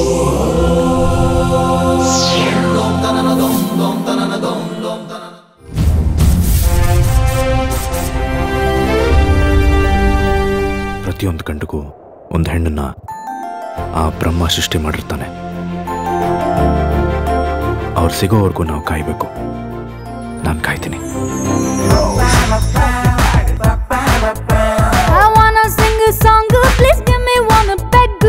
ಪ್ರತಿಯೊಂದು ಗಂಡಿಗೂ ಒಂದು ಹೆಣ್ಣನ್ನ ಆ ಬ್ರಹ್ಮ ಸೃಷ್ಟಿ ಮಾಡಿರ್ತಾನೆ ಅವ್ರು ಸಿಗೋವರೆಗೂ ನಾವು ಕಾಯ್ಬೇಕು ನಾನು ಕಾಯ್ತೀನಿ I wanna sing a song, please give me one peg.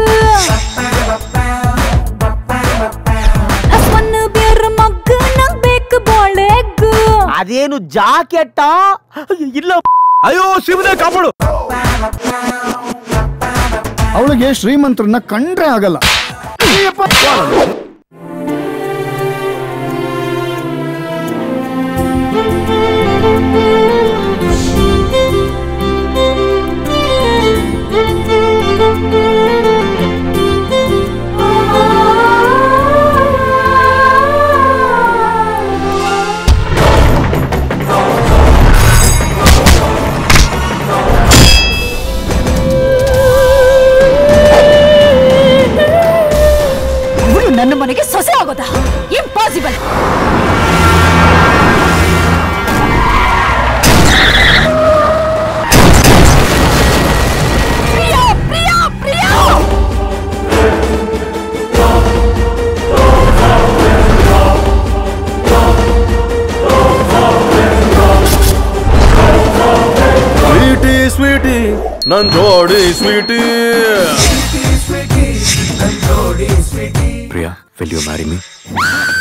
I wanna be a mug, ನಂಗ್ ಬೇಕು ಬಾಳೆಗ್. ಅದೇನು ಜಾಕೆಟ್ಟ ಇಲ್ಲ ಅಯ್ಯೋ ಶಿವನೇ ಕಾಪಾಡು ಅವಳಿಗೆ ಶ್ರೀಮಂತರನ್ನ ಕಂಡ್ರೆ ಆಗಲ್ಲ ಇವ್ಳು ನನ್ನ ಮನೆಗೆ ಸೊಸೆ ಆಗೋದಾ impossible Priya Priya Priya sweetie sweetie ನನ್ ಜೋಡಿ sweetie Priya will you marry me